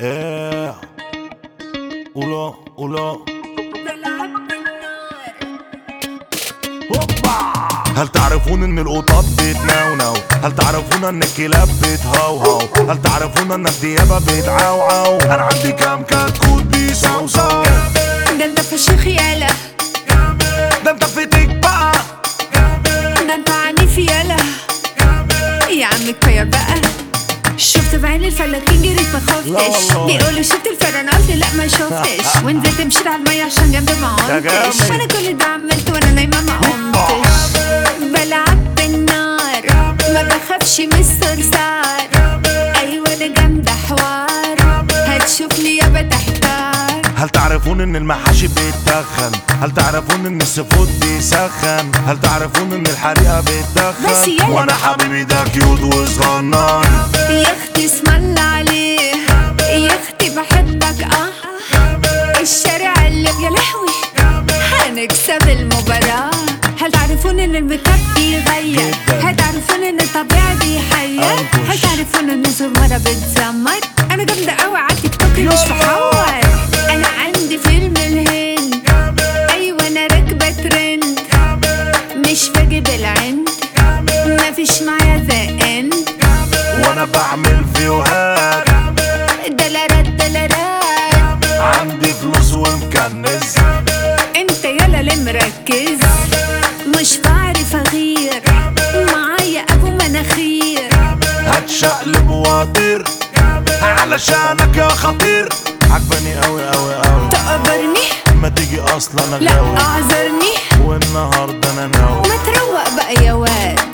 ايه قولوا قولوا هوبا هل تعرفون ان القطط بتنونو هل تعرفون ان الكلاب بتهوهو هل تعرفون ان الديابة بتعوعو انا عندي كام كتكوت بيصوصو ده انت فشيخ يالا ده انت فتك بقى ده انت عنيف يالا يا عم كفايه بقى شفت بعين الفلاكين جريت ما لا خفتش والله. بيقولوا شفت الفرن قلت لا ما شفتش ونزلت مشيت على المية عشان جنب ما ده قمتش جامد. وانا كل ده عملت وانا نايمة ما قمتش بلعب بالنار ما بخافش من الصرصار ايوه انا جامدة حوار هتشوفني يابا تحتار هل تعرفون ان المحاشي بتدخن هل تعرفون ان السفود بيسخن هل تعرفون ان الحريقة بس بتدخن يلا وانا بقى. حبيبي ده كيوت وصغنن يا اختي اسم الله عليه يا اختي بحبك اه الشارع اللي يا لهوي هنكسب المباراة هل تعرفون ان الميك اب بيغير جداً. هل تعرفون ان الطبيعي بيحير أنكش. هل تعرفون ان زمرة بتزمر انا جامدة قوي على التيك توك مش بحور انا عندي فيلم الهند ايوه انا راكبة ترند مش بجيب العند مفيش معايا ذا اند وانا بعمل فيوهات دلارات دلارات عندي فلوس ومكنز انت يلا اللي مركز مش بعرف اغير معايا ابو مناخير هتشقلب واطير علشانك يا خطير عجباني قوي قوي قوي تقبرني ما تيجي اصلا لا اغاوي اعذرني والنهارده انا ناوي ما تروق بقى يا واد